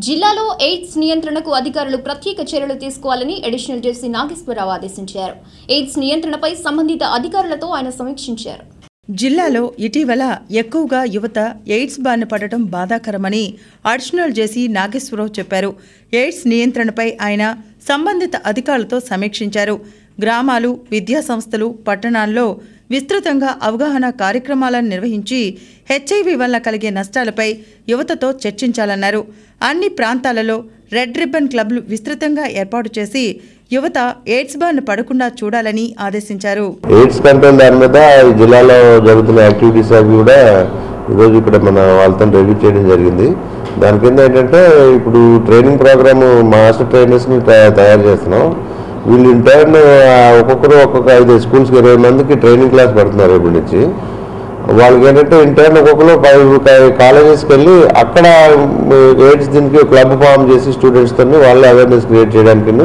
జిల్లాలో ఎయిడ్స్ నియంత్రణకు అధికారులు ప్రత్యేక చర్యలు తీసుకోవాలని అడిషనల్ జెసి నాగేశ్వరరావు ఆదేశించారు ఎయిడ్స్ నియంత్రణపై సంబంధిత అధికారులతో ఆయన సమీక్షించారు జిల్లాలో ఇటీవల ఎక్కువగా యువత ఎయిడ్స్ బారిన పడటం బాధాకరమని అడిషనల్ జేసీ నాగేశ్వరరావు చెప్పారు ఎయిడ్స్ నియంత్రణపై ఆయన సంబంధిత అధికారులతో సమీక్షించారు గ్రామాలు విద్యా సంస్థలు పట్టణాల్లో విస్తృతంగా అవగాహన కార్యక్రమాలను నిర్వహించి హెచ్ఐవి వల్ల కలిగే నష్టాలపై యువతతో చర్చించాలన్నారు అన్ని ప్రాంతాలలో రెడ్ రిబ్బన్ క్లబ్లు విస్తృతంగా ఏర్పాటు చేసి యువత ఎయిడ్స్ బారిన పడకుండా చూడాలని ఆదేశించారు ఎయిడ్స్ కంట్రోల్ దాని మీద ఈ జిల్లాలో జరుగుతున్న యాక్టివిటీస్ అవి కూడా ఈరోజు ఇక్కడ మన వాళ్ళతో రివ్యూ చేయడం జరిగింది దాని కింద ఏంటంటే ఇప్పుడు ట్రైనింగ్ ప్రోగ్రామ్ మాస్టర్ ట్రైనర్స్ని తయారు చేస్తున్నాం వీళ్ళు ఇంటర్న్ ఒక్కొక్కరు ఒక్కొక్క ఐదు స్కూల్స్కి ఇరవై మందికి ట్రైనింగ్ క్లాస్ పెడుతున్నారు ఇప్పటి నుంచి వాళ్ళకి ఏంటంటే ఇంటర్న్ ఒక్కొక్కరు ఫైవ్ కాలేజెస్కి వెళ్ళి అక్కడ ఎయిడ్స్ దీనికి క్లబ్ ఫామ్ చేసి స్టూడెంట్స్తో వాళ్ళు అవేర్నెస్ క్రియేట్ చేయడానికి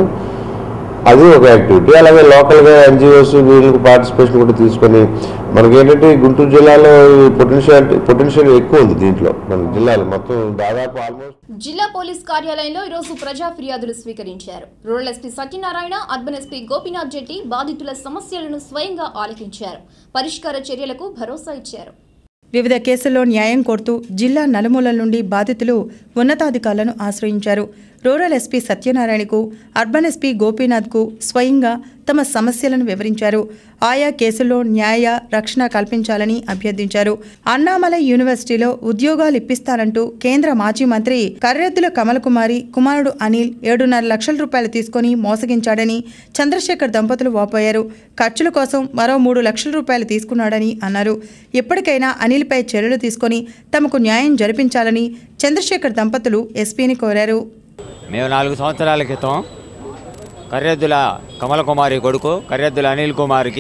అది ఒక యాక్టివిటీ అలాగే లోకల్గా ఎన్జిఓస్ వీళ్ళకి పార్టిసిపేషన్ కూడా తీసుకొని మనకి ఏంటంటే ఈ గుంటూరు జిల్లాలో పొటెన్షియల్ పొటెన్షియల్ ఎక్కువ ఉంది దీంట్లో మన జిల్లాలో మొత్తం దాదాపు ఆల్మోస్ట్ జిల్లా పోలీస్ కార్యాలయంలో ఈరోజు ప్రజా ఫిర్యాదులు స్వీకరించారు rural SP Satyanarayana urban SP Gopinath Jetti బాధితుల సమస్యలను స్వయంగా ఆలకించారు పరిష్కార చర్యలకు భరోసా ఇచ్చారు వివిధ కేసుల్లో న్యాయం కోరుతూ జిల్లా నలుమూలల నుండి బాధితులు ఉన్నతాధికారులను ఆశ్రయించారు రూరల్ ఎస్పీ సత్యనారాయణకు అర్బన్ ఎస్పీ గోపీనాథ్కు స్వయంగా తమ సమస్యలను వివరించారు ఆయా కేసుల్లో న్యాయ రక్షణ కల్పించాలని అభ్యర్థించారు అన్నామలై యూనివర్సిటీలో ఉద్యోగాలు ఇప్పిస్తానంటూ కేంద్ర మాజీ మంత్రి కర్రెద్దుల కమల్ కుమారి కుమారుడు అనిల్ ఏడున్నర లక్షల రూపాయలు తీసుకొని మోసగించాడని చంద్రశేఖర్ దంపతులు వాపోయారు ఖర్చుల కోసం మరో మూడు లక్షల రూపాయలు తీసుకున్నాడని అన్నారు ఇప్పటికైనా అనిల్పై చర్యలు తీసుకొని తమకు న్యాయం జరిపించాలని చంద్రశేఖర్ దంపతులు ఎస్పీని కోరారు మేము నాలుగు సంవత్సరాల క్రితం కర్రెద్దుల కమల కుమారి కొడుకు కర్రెద్దుల అనిల్ కుమార్కి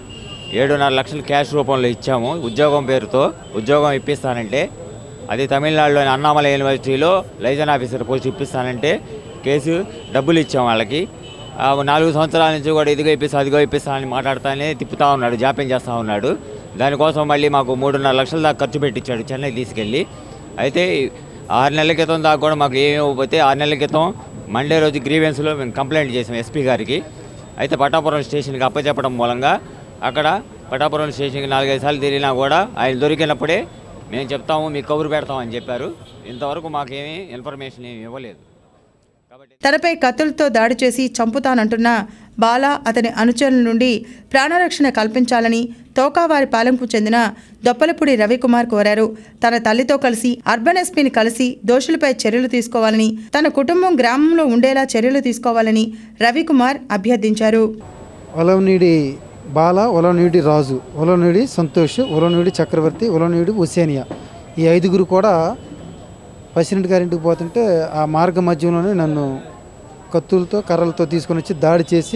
ఏడున్నర లక్షలు క్యాష్ రూపంలో ఇచ్చాము ఉద్యోగం పేరుతో ఉద్యోగం ఇప్పిస్తానంటే అది తమిళనాడులోని అన్నామల యూనివర్సిటీలో లైజన్ ఆఫీసర్ పోస్ట్ ఇప్పిస్తానంటే కేసు డబ్బులు ఇచ్చాం వాళ్ళకి ఆ నాలుగు సంవత్సరాల నుంచి కూడా ఇదిగో ఇప్పిస్తా అదిగో ఇప్పిస్తా అని మాట్లాడుతానే తిప్పుతా ఉన్నాడు జాప్యం చేస్తూ ఉన్నాడు దానికోసం మళ్ళీ మాకు మూడున్నర లక్షల దాకా ఖర్చు పెట్టించాడు చెన్నై తీసుకెళ్ళి అయితే ఆరు నెలల క్రితం దాకా కూడా మాకు ఏమి ఇవ్వకపోతే ఆరు నెలల క్రితం మండే రోజు గ్రీవెన్స్లో మేము కంప్లైంట్ చేసాం ఎస్పీ గారికి అయితే పటాపురం స్టేషన్కి అప్పచెప్పడం మూలంగా అక్కడ పటాపురం స్టేషన్కి నాలుగైదు సార్లు తిరిగినా కూడా ఆయన దొరికినప్పుడే మేము చెప్తాము మీకు కబురు పెడతామని చెప్పారు ఇంతవరకు మాకేమీ ఇన్ఫర్మేషన్ ఏమి ఇవ్వలేదు కాబట్టి తనపై కత్తులతో దాడి చేసి చంపుతానంటున్న బాల అతని అనుచరుల నుండి ప్రాణరక్షణ కల్పించాలని తోకావారి పాలెంకు చెందిన దొప్పలపూడి రవికుమార్ కోరారు తన తల్లితో కలిసి అర్బన్ ఎస్పీని కలిసి దోషులపై చర్యలు తీసుకోవాలని తన కుటుంబం గ్రామంలో ఉండేలా చర్యలు తీసుకోవాలని రవికుమార్ అభ్యర్థించారు ఒలవనీడి బాల ఒలవనీడి రాజు ఒలవనీడి సంతోష్ ఒలవనీడి చక్రవర్తి ఒలవనీడి ఉసేనియా ఈ ఐదుగురు కూడా ప్రెసిడెంట్ గారింటికి పోతుంటే ఆ మార్గ మధ్యంలోనే నన్ను కత్తులతో కర్రలతో తీసుకొని వచ్చి దాడి చేసి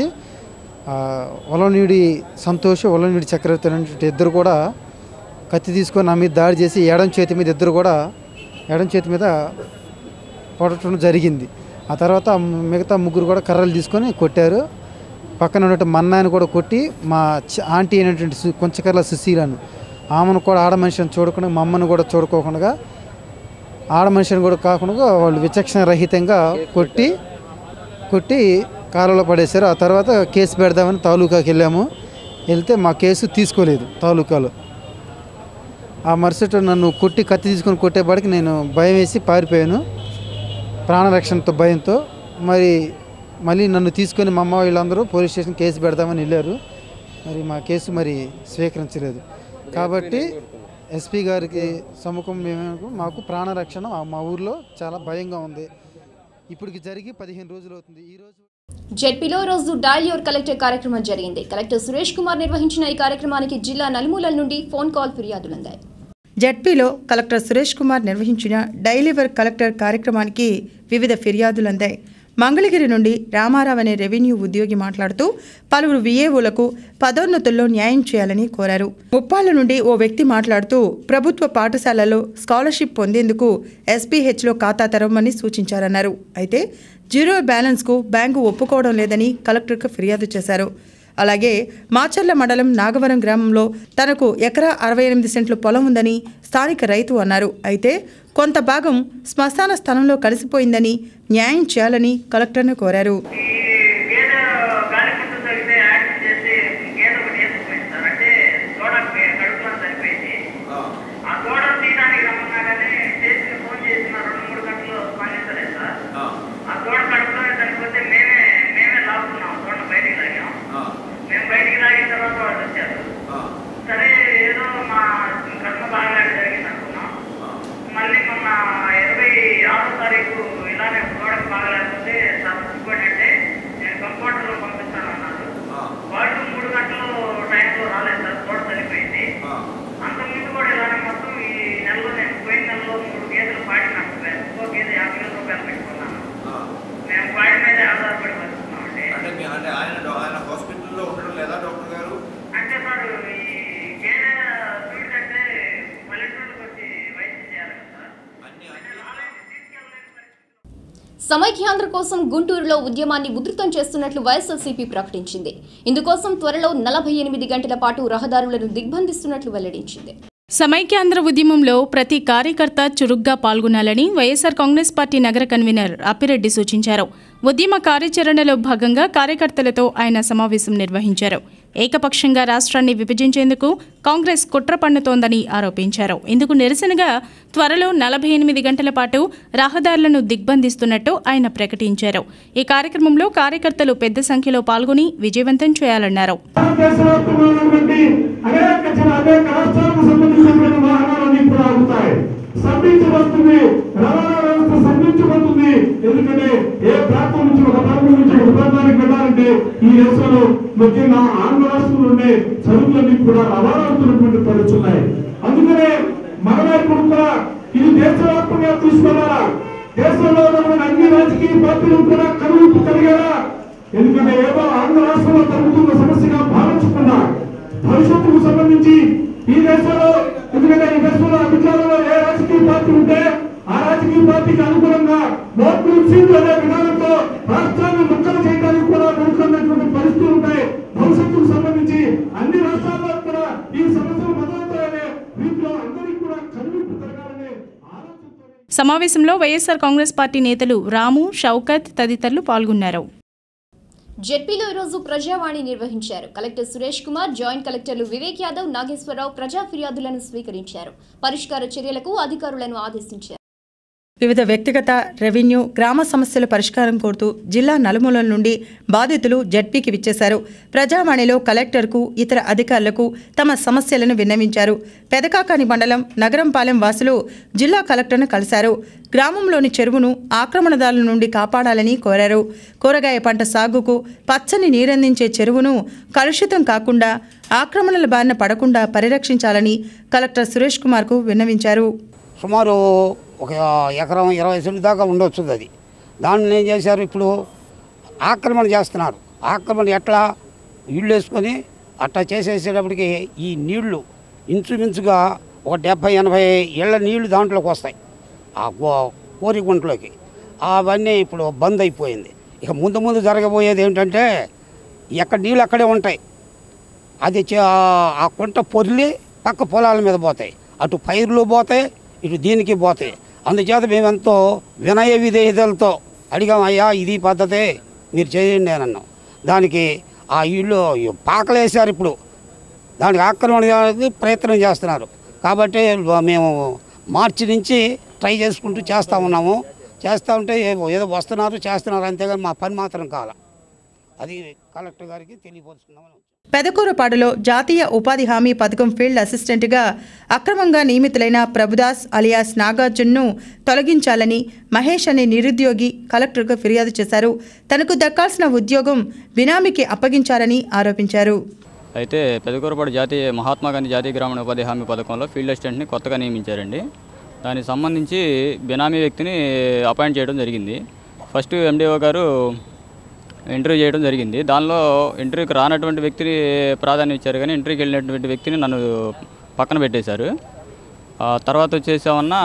ఆ, ఒలవనీడి సంతోష్ ఒలవనీడి చక్రవర్తి అనేటువంటి ఇద్దరు కూడా కత్తి తీసుకొని నా మీద దాడి చేసి ఎడం చేతి మీద ఇద్దరు కూడా ఎడం చేతి మీద కొట్టడం జరిగింది ఆ తర్వాత మిగతా ముగ్గురు కూడా కర్రలు తీసుకొని కొట్టారు పక్కన ఉన్నటువంటి మన్నాయని కూడా కొట్టి మా చ- ఆంటీ అయినటువంటి సు- కొంచెకర్ల సుశీలను ఆమెను కూడా ఆడ మనిషిని చూడకుండా మా అమ్మను కూడా చూడుకోకుండా ఆడ మనిషిని కూడా కాకుండా వాళ్ళు విచక్షణ రహితంగా కొట్టి కొట్టి కాలువలో పడేశారు ఆ తర్వాత కేసు పెడదామని తాలూకాకి వెళ్ళాము వెళ్తే మా కేసు తీసుకోలేదు తాలూకాలో ఆ మరుసటి నన్ను కొట్టి కత్తి తీసుకొని కొట్టేపాటికి నేను భయం వేసి పారిపోయాను ప్రాణరక్షణతో భయంతో మరి మళ్ళీ నన్ను తీసుకొని మా అమ్మ వీళ్ళందరూ పోలీస్ స్టేషన్ కేసు పెడదామని వెళ్ళారు మరి మా కేసు మరి స్వీకరించలేదు కాబట్టి ఎస్పీ గారికి సముఖం మేము మాకు ప్రాణరక్షణ ఆ మా ఊర్లో చాలా భయంగా ఉంది ఇప్పటికి జరిగి పదిహేను రోజులు అవుతుంది ఈరోజు జెడ్పీలో రోజు డయల్ యువర్ కలెక్టర్ కార్యక్రమం జరిగింది కలెక్టర్ సురేష్ కుమార్ నిర్వహించిన ఈ కార్యక్రమానికి జిల్లా నలుమూలల నుండి ఫోన్ కాల్ ఫిర్యాదులందాయి జడ్పీలో కలెక్టర్ సురేష్ కుమార్ నిర్వహించిన డైలీవర్ కలెక్టర్ కార్యక్రమానికి వివిధ ఫిర్యాదులు అందాయి మంగళగిరి నుండి రామారావు అనే రెవెన్యూ ఉద్యోగి మాట్లాడుతూ పలువురు విఏఓలకు పదోన్నతుల్లో న్యాయం చేయాలని కోరారు ముప్పాళ్ల నుండి ఓ వ్యక్తి మాట్లాడుతూ ప్రభుత్వ పాఠశాలల్లో స్కాలర్షిప్ పొందేందుకు ఎస్పీహెచ్లో ఖాతా తెరవమని సూచించారన్నారు అయితే జీరో బ్యాలెన్స్కు బ్యాంకు ఒప్పుకోవడం లేదని కలెక్టర్కు ఫిర్యాదు చేశారు అలాగే మాచర్ల మండలం నాగవరం గ్రామంలో తనకు ఎకరా అరవై ఎనిమిది సెంట్లు పొలం ఉందని స్థానిక రైతు అన్నారు అయితే కొంత భాగం శ్మశాన స్థలంలో కలిసిపోయిందని న్యాయం చేయాలని కలెక్టర్ను కోరారు ఈ గేదె గాలిపుట్టు తగితే యాక్ట్ చేసి గేదె ఒకటి వేసుకుపోయింది సార్ అంటే తోడ కడుపులో చనిపోయింది ఆ తోడ తీయడానికి రమ్మన్నా కానీ చేసిన ఫోన్ చేసిన రెండు మూడు గంటలు స్పందించలేదు సార్ ఆ తోడ కడుపులోనే చనిపోతే మేమే మేమే లాగుతున్నాం తోడ బయటికి లాగాం మేము బయటికి లాగిన తర్వాత వాళ్ళు వచ్చారు సరే ఏదో మా కర్మ బాగా జరిగింది అనుకున్నాం మళ్ళీ మొన్న ఇరవై ఆరో తారీఖు ఇలానే ప్రోడక్ట్ బాగలేకపోతే సార్ ఇంకోటి అంటే నేను కంప్యూటర్లో పంపిస్తాను అన్నారు వాళ్ళు మూడు గంటలు టైంలో రాలేదు సార్ తోట చనిపోయింది అంతకుముందు కూడా ఇలానే మొత్తం ఈ నెలలో నేను పోయిన నెలలో మూడు గేదెలు పాడి నష్టపోయాను ఒక్కో గేదె యాభై వేల రూపాయలు పెట్టుకున్నాను మేము పాడి మీద ఆధారపడి బతుకుతున్నామండి అంటే మీ అంటే ఆయన ఆయన హాస్పిటల్లో ఉండడం లేదా డాక్టర్ గారు అంటే సార్ ఈ గేదె సూట్ అంటే పల్లెటూళ్ళకి వచ్చి వైద్యం చేయాలి కదా సార్ అన్ని అంటే రాలేదు తీసుకెళ్ళలేని పరిస్థితి సమైక్యాంధ్ర కోసం గుంటూరులో ఉద్యమాన్ని ఉధృతం చేస్తున్నట్లు వైఎస్ఆర్సీపీ ప్రకటించింది ఇందుకోసం త్వరలో నలభై ఎనిమిది గంటల పాటు రహదారులను దిగ్బంధిస్తున్నట్లు వెల్లడించింది సమైక్యాంధ్ర ఉద్యమంలో ప్రతి కార్యకర్త చురుగ్గా పాల్గొనాలని వైఎస్ఆర్ కాంగ్రెస్ పార్టీ నగర కన్వీనర్ అప్పిరెడ్డి సూచించారు ఉద్యమ కార్యాచరణలో భాగంగా కార్యకర్తలతో ఆయన సమావేశం నిర్వహించారు ఏకపక్షంగా రాష్ట్రాన్ని విభజించేందుకు కాంగ్రెస్ కుట్ర పన్నుతోందని ఆరోపించారు ఇందుకు నిరసనగా త్వరలో నలభై ఎనిమిది గంటల పాటు రహదారులను దిగ్బంధిస్తున్నట్టు ఆయన ప్రకటించారు ఈ కార్యక్రమంలో కార్యకర్తలు పెద్ద సంఖ్యలో పాల్గొని విజయవంతం చేయాలన్నారు దేశవ్యాప్తమైనటువంటి అనేక జన అనేక రాష్ట్రాలకు సంబంధించినటువంటి వాహనాలన్నీ కూడా ఆగుతాయి స్తంభించబడుతుంది రవాణా వ్యవస్థ స్తంభించబడుతుంది ఎందుకంటే ఏ ప్రాంతం నుంచి ఒక ప్రాంతం నుంచి ఒక ప్రాంతానికి వెళ్ళాలంటే ఈ దేశంలో ముఖ్యంగా ఆంధ్ర రాష్ట్రంలో ఉండే సరుకులన్నీ కూడా రవాణా అవుతున్నటువంటి పరిస్థితులు ఉన్నాయి అందుకనే మన వైపు కూడా ఇది దేశవ్యాప్తంగా తీసుకెళ్లాలా దేశంలో ఉన్నటువంటి అన్ని రాజకీయ పార్టీలు కూడా కనువిప్పు కలిగేలా ఎందుకంటే ఏదో ఆంధ్ర రాష్ట్రంలో జరుగుతున్న సమస్యగా భావించకుండా భవిష్యత్తుకు సంబంధించి ఈ దేశంలో ఎందుకంటే ఈ దేశంలో అధికారంలో ఏ రాజకీయ పార్టీ ఉంటే ఆ రాజకీయ పార్టీకి అనుగుణంగా ఓట్లు సీట్లు అనే విధానంతో రాష్ట్రాన్ని ముక్కలు చేయడానికి కూడా వెనుకున్నటువంటి పరిస్థితులు ఉంటాయి భవిష్యత్తుకు సంబంధించి అన్ని రాష్ట్రాల్లో కూడా ఈ సమస్యలు మొదలవుతాయనే వీటిలో అందరికీ కూడా కనువిప్పు కలగాలనే ఆలోచనతో సమావేశంలో వైఎస్ఆర్ కాంగ్రెస్ పార్టీ నేతలు రాము షౌకత్ తదితరులు పాల్గొన్నారు జెడ్పీలో ఈరోజు ప్రజావాణి నిర్వహించారు కలెక్టర్ సురేష్ కుమార్ జాయింట్ కలెక్టర్లు వివేక్ యాదవ్ నాగేశ్వరరావు ప్రజా ఫిర్యాదులను స్వీకరించారు పరిష్కార చర్యలకు అధికారులను ఆదేశించారు వివిధ వ్యక్తిగత రెవెన్యూ గ్రామ సమస్యల పరిష్కారం కోరుతూ జిల్లా నలుమూలల నుండి బాధితులు జడ్పీకి విచ్చేశారు ప్రజావాణిలో కలెక్టర్కు ఇతర అధికారులకు తమ సమస్యలను విన్నవించారు పెదకాకాని మండలం నగరంపాలెం వాసులు జిల్లా కలెక్టర్ను కలిశారు గ్రామంలోని చెరువును ఆక్రమణదారుల నుండి కాపాడాలని కోరారు కూరగాయ పంట సాగుకు పచ్చని నీరందించే చెరువును కలుషితం కాకుండా ఆక్రమణల బారిన పడకుండా పరిరక్షించాలని కలెక్టర్ సురేష్ కుమార్కు విన్నవించారు సుమారు ఒక ఎకరం ఇరవై సెంటు దాకా ఉండొచ్చు అది దాన్ని ఏం చేశారు ఇప్పుడు ఆక్రమణ చేస్తున్నారు ఆక్రమణ ఎట్లా ఇళ్ళు వేసుకొని అట్లా చేసేసేటప్పటికి ఈ నీళ్లు ఇంచుమించుగా ఒక డెబ్భై ఎనభై ఏళ్ళ నీళ్లు దాంట్లోకి వస్తాయి ఆ గో- కోరి గుంటలోకి అవన్నీ ఇప్పుడు బంద్ అయిపోయింది ఇక ముందు ముందు జరగబోయేది ఏంటంటే ఎక్కడ నీళ్ళు అక్కడే ఉంటాయి అది చే- ఆ కుంట పొర్లి పక్క పొలాల మీద పోతాయి అటు పైర్లు పోతాయి ఇటు దీనికి పోతాయి అందుచేత మేము ఎంతో వినయ విధేయతలతో అడిగాం అయ్యా ఇది పద్ధతే మీరు చేయండి అని అన్నాం దానికి ఆ ఇల్లు పాకలేసారు ఇప్పుడు దానికి ఆక్రమణ చేయడానికి ప్రయత్నం చేస్తున్నారు కాబట్టి మేము మార్చి నుంచి ట్రై చేసుకుంటూ చేస్తూ ఉన్నాము చేస్తూ ఉంటే ఏదో ఏదో వస్తున్నారు చేస్తున్నారు అంతేగాని మా పని మాత్రం కాల అది కలెక్టర్ గారికి తెలియపరుచుకున్నామని పెదకూరపాడులో జాతీయ ఉపాధి హామీ పథకం ఫీల్డ్ అసిస్టెంట్గా అక్రమంగా నియమితులైన ప్రభుదాస్ అలియాస్ నాగార్జున్ను తొలగించాలని మహేష్ అనే నిరుద్యోగి కలెక్టర్కు ఫిర్యాదు చేశారు తనకు దక్కాల్సిన ఉద్యోగం బినామీకి అప్పగించారని ఆరోపించారు అయితే పెదకూరపాడు జాతీయ మహాత్మా గాంధీ జాతీయ గ్రామీణ ఉపాధి హామీ పథకంలో ఫీల్డ్ అసిస్టెంట్ని కొత్తగా నియమించారండి దానికి సంబంధించి బినామీ వ్యక్తిని అపాయింట్ చేయడం జరిగింది ఫస్ట్ ఎండిఓ గారు ఇంటర్వ్యూ చేయడం జరిగింది దానిలో ఇంటర్వ్యూకి రానటువంటి వ్యక్తిని ప్రాధాన్యం ఇచ్చారు కానీ ఇంటర్వ్యూకి వెళ్ళినటువంటి వ్యక్తిని నన్ను పక్కన పెట్టేశారు ఆ తర్వాత వచ్చేసామన్నా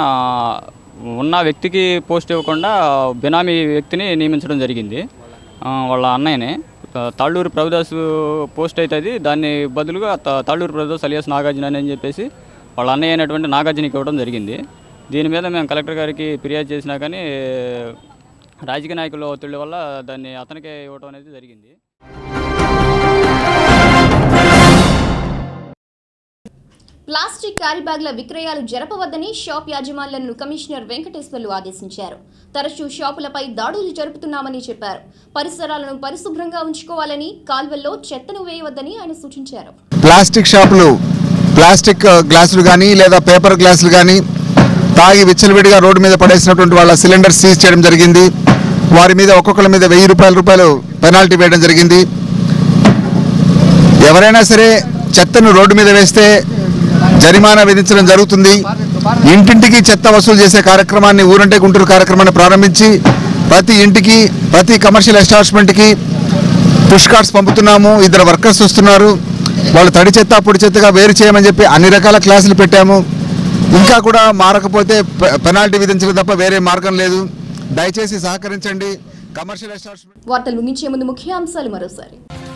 ఉన్న వ్యక్తికి పోస్ట్ ఇవ్వకుండా బినామీ వ్యక్తిని నియమించడం జరిగింది ఆ, వాళ్ళ అన్నయ్యనే ఆ, తాళ్ళూరు ప్రభుదాస్ పోస్ట్ అవుతుంది దాన్ని బదులుగా తా- తాళ్ళూరు ప్రభుదాస్ అలియాస్ నాగార్జున అని చెప్పేసి వాళ్ళ అన్నయ్య అయినటువంటి నాగార్జునకి ఇవ్వడం జరిగింది దీని మీద మేము కలెక్టర్ గారికి ఫిర్యాదు చేసినా కానీ రాజకీయ నాయకుల ఒత్తిడి వల్ల దాన్ని అతనికే ఇవ్వడం అనేది జరిగింది ప్లాస్టిక్ క్యారీ బ్యాగ్ల విక్రయాలు జరపవద్దని షాప్ యాజమాన్యాలను కమిషనర్ వెంకటేశ్వర్లు ఆదేశించారు తరచూ షాపులపై దాడులు జరుపుతున్నామని చెప్పారు పరిసరాలను పరిశుభ్రంగా ఉంచుకోవాలని కాల్వల్లో చెత్తను వేయవద్దని ఆయన సూచించారు ప్లాస్టిక్ షాపులు ప్లాస్టిక్ గ్లాసులు కానీ లేదా పేపర్ గ్లాసులు కానీ తాగి విచ్చలవిడిగా రోడ్డు మీద పడేసినటువంటి వాళ్ళ సిలిండర్ సీజ్ చేయడం జరిగింది వారి మీద ఒక్కొక్కరి మీద వెయ్యి రూపాయల రూపాయలు పెనాల్టీ వేయడం జరిగింది ఎవరైనా సరే చెత్తను రోడ్డు మీద వేస్తే జరిమానా విధించడం జరుగుతుంది ఇంటింటికి చెత్త వసూలు చేసే కార్యక్రమాన్ని ఊరంటే గుంటూరు కార్యక్రమాన్ని ప్రారంభించి ప్రతి ఇంటికి ప్రతి కమర్షియల్ ఎస్టాబ్లిష్మెంట్కి పుష్ కార్డ్స్ పంపుతున్నాము ఇద్దరు వర్కర్స్ వస్తున్నారు వాళ్ళు తడి చెత్త పొడి చెత్తగా వేరు చేయమని చెప్పి అన్ని రకాల క్లాసులు పెట్టాము ఇంకా కూడా మారకపోతే పె- పెనాల్టీ విధించడం తప్ప వేరే మార్గం లేదు దయచేసి సహకరించండి కమర్షియల్ ఎస్టాబ్లిష్మెంట్ వార్తలు ముగించే ముందు ముఖ్యాంశాలు మరోసారి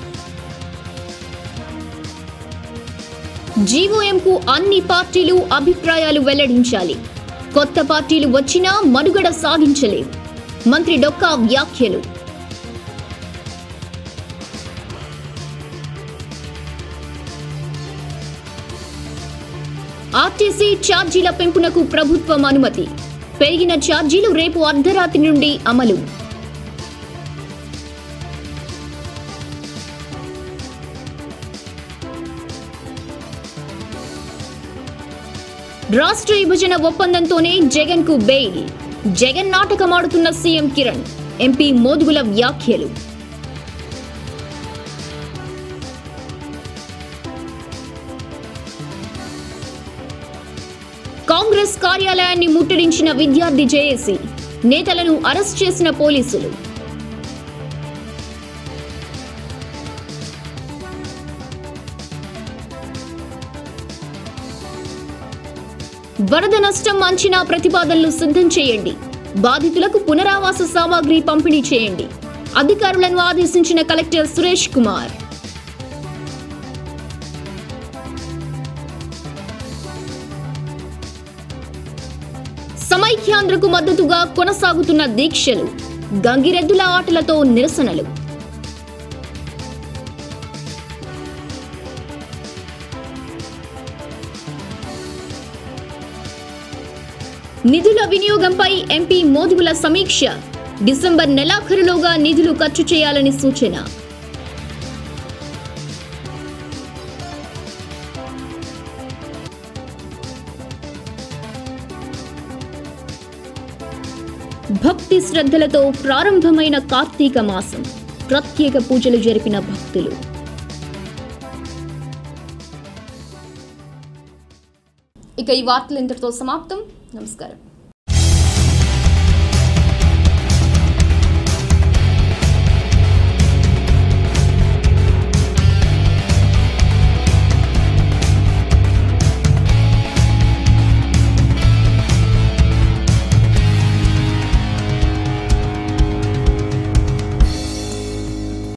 జీవోఎంకు అన్ని పార్టీలు అభిప్రాయాలు వెల్లడించాలి కొత్త పార్టీలు వచ్చినా మనుగడ సాగించలేవు మంత్రి డొక్కా వ్యాఖ్యలు ఆర్టీసీ ఛార్జీల పెంపునకు ప్రభుత్వం అనుమతి పెరిగిన ఛార్జీలు రేపు అర్ధరాత్రి నుండి అమలు రాష్ట్ర విభజన ఒప్పందంతోనే జగన్ కు బెయిల్ జగన్ నాటకమాడుతున్న సీఎం కిరణ్ ఎంపీ మోదుగుల వ్యాఖ్యలు కాంగ్రెస్ కార్యాలయాన్ని ముట్టడించిన విద్యార్థి జేఏసీ నేతలను అరెస్ట్ చేసిన పోలీసులు వరద నష్టం అంచనా ప్రతిపాదనలు సిద్ధం చేయండి బాధితులకు పునరావాస సామాగ్రి పంపిణీ చేయండి అధికారులను ఆదేశించిన కలెక్టర్ సురేష్ కుమార్ సమైక్యాంధ్రకు మద్దతుగా కొనసాగుతున్న దీక్షలు గంగిరెద్దుల ఆటలతో నిరసనలు నిధుల వినియోగంపై ఎంపీ మోదుగుల సమీక్ష డిసెంబర్ నెలాఖరులోగా నిధులు ఖర్చు చేయాలని సూచన భక్తి శ్రద్ధలతో ప్రారంభమైన కార్తీక మాసం ప్రత్యేక పూజలు జరిపిన భక్తులు ఇక ఈ వార్తలు ఇంతటితో సమాప్తం నమస్కారం